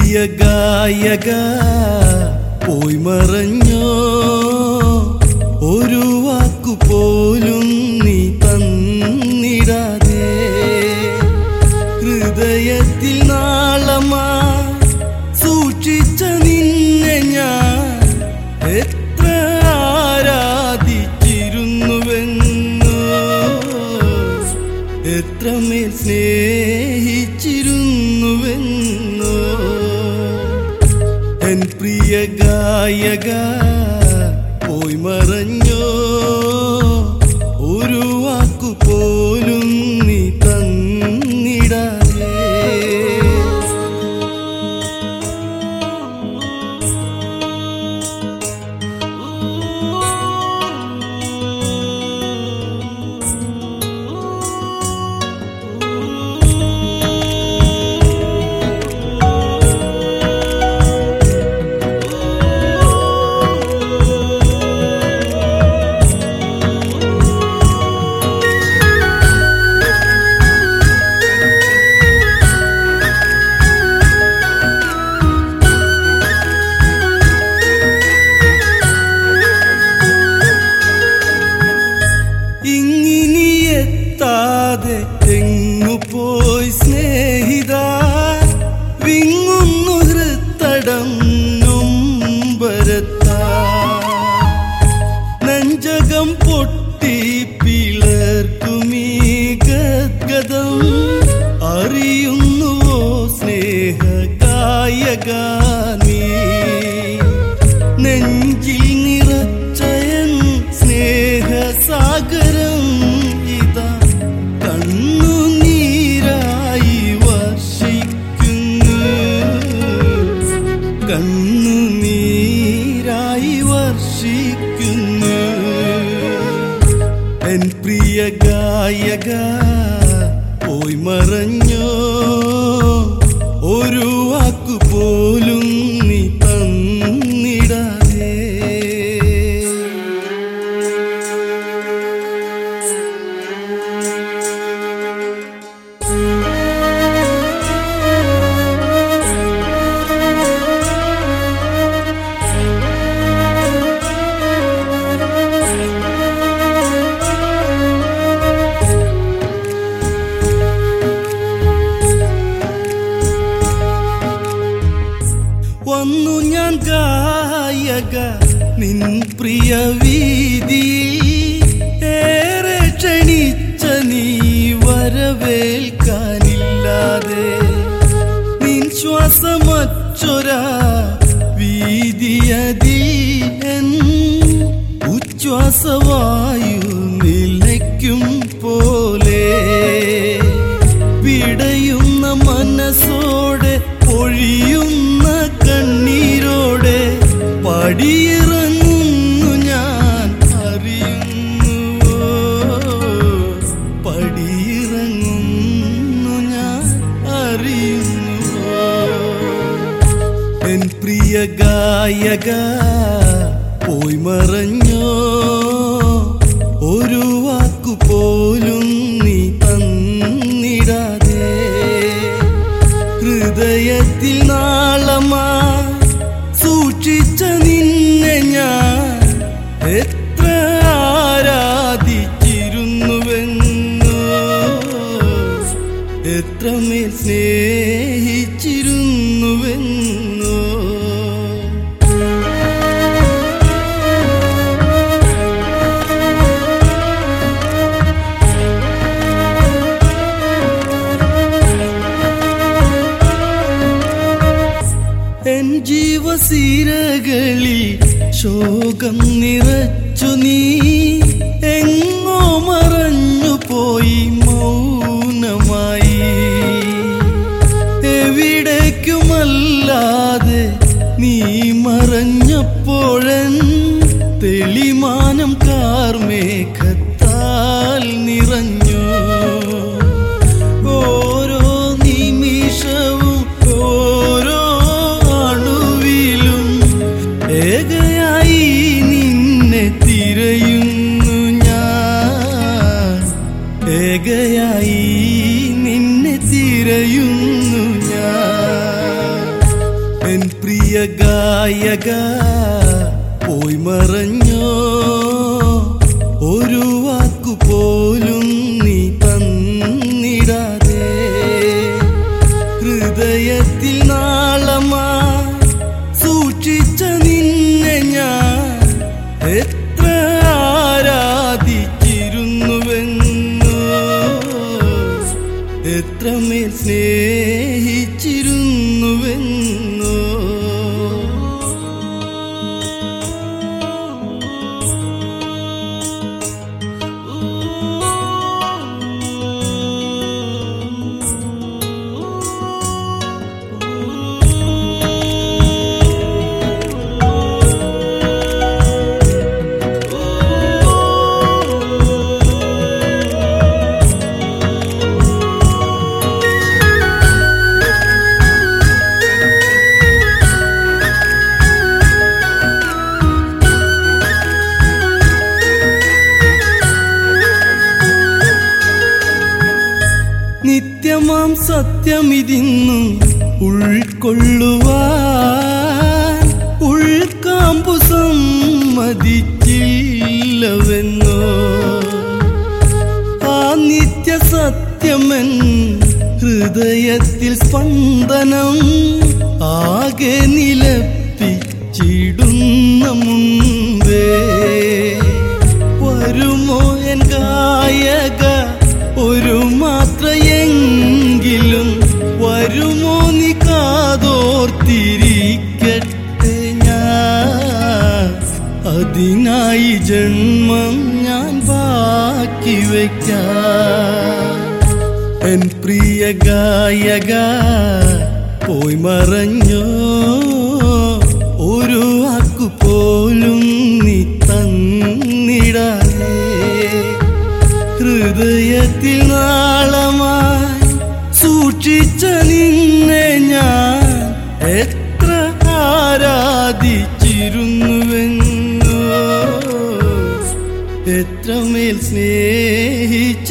പ്രിയ ഗായക പോയി മറഞ്ഞോ ഒരു വാക്കു പോലും നീ തന്നിടാതെ ഹൃദയത്തിൽ നാളമാ സൂക്ഷിച്ച നിന്നെ ഞാൻ എത്ര ആരാധിച്ചിരുന്നുവെന്നോ എത്രമേൽ സ്നേഹിച്ചിരുന്നുവെന്നോ എൻ പ്രിയ ഗായക പോയി മറഞ്ഞോ ഒരു വാക്കു പോലും നീ തന്നിടാതെ ഇങ്ങിനി എത്താതെ എങ്ങു പോയി സ്നേഹിത വിങ്ങുന്നു ഹൃത്തടം നൊമ്പരത്താ നെഞ്ചകം പൊട്ടി പിളർക്കുമീ ഗദ്ഗതം അറിയുന്നുവോ സ്നേഹ ഗായക നീ നെഞ്ചിൽ നിറച്ചയൻ സ്നേഹസാഗരം ഇതാ കണ്ണുനീരായി വർഷിക്കുന്നു കണ്ണുനീരായി വർഷിക്കുന്നു എൻ പ്രിയ ഗായക പോയി മറഞ്ഞോ ഒരു വാക്കു പോലും നീ തന്നിടാതെ വന്നു ഞാൻ ഗായക നിൻ പ്രിയ വീതി ഏറെ ക്ഷണിച്ച നീ വരവേൽക്കാനില്ലാതെ നിൻ ശ്വാസമച്ചൊരാ വീതിയതിൽ എൻ ഉച്ഛ്വാസവായു നിലയ്ക്കും പോലെ പിടയുന്ന മനസ്സോടെ പൊഴിയുന്ന കണ്ണീരോടെ പടിയിറങ്ങുന്നു ഞാൻ അറിയുന്നുവോ പടിയിറങ്ങുന്നു ഞാൻ അറിയുന്നുവോ എൻ പ്രിയ ഗായക പോയി മറഞ്ഞോ ഒരു വാക്കു പോലും നീ തന്നിടാതെ ഹൃദയത്തിൽ നാളമാ സൂക്ഷിച്ച നിന്നെ ഞാൻ എത്ര ആരാധിച്ചിരുന്നുവെന്നോ എത്രമേൽ സ്നേഹിച്ചിരുന്നുവെന്നോ എൻ ജീവസീരകളിൽ ശോകം നിറച്ചു നീ എങ്ങോ മറഞ്ഞു പോയി മൗനമായി എവിടേക്കുമല്ലാതെ നീ മറഞ്ഞപ്പോഴൻ തെളിമാനം കാർമേഘത്താൽ നിറഞ്ഞു ഓരോ നിമിഷവും ഓരോ അണുവിലും ഏകയായി നിന്നെ തിരയുന്നു ഞാൻ ഏകയായി നിന്നെ തിരയുന്നു ഞാൻ ഗായക പോയി മറഞ്ഞോ ഒരു വാക്കു പോലും നീ തന്നിടാതെ ഹൃദയത്തിൽ നാളമാ സൂക്ഷിച്ച നിന്നെ ഞാൻ എത്ര ആരാധിച്ചിരുന്നുവെന്നോ എത്രമേൽ സ്നേഹിച്ചിരുന്നുവെന്നോ നിത്യമാം സത്യമിതിന്നും ഉൾക്കൊള്ളുവാൻ ഉൾക്കാമ്പു സമ്മതിച്ചില്ലവെന്നോ ആ നിത്യ സത്യമൻ ഹൃദയത്തിൽ സ്പന്ദനം ആകെ നിലപ്പിച്ചിടുന്ന മുമ്പേ വരുമോ എൻ ഗായക ഒരു മാത്രയെങ്കിലും വരുമോ നീ കാതോർത്തിരിക്കട്ടെ ഞാൻ അതിനായി ജന്മം ഞാൻ ബാക്കി വയ്ക്കാം എൻ പ്രിയ ഗായക പോയി മറഞ്ഞോ ഒരു വാക്കു പോലും നീ തന്നിടാതെ ഹൃദയത്തിൽ നാളമായി സൂക്ഷിച്ച നിന്നെ ഞാൻ എത്ര ആരാധിച്ചിരുന്നുവെന്നോ എത്രമേൽ സ്നേഹിച്ച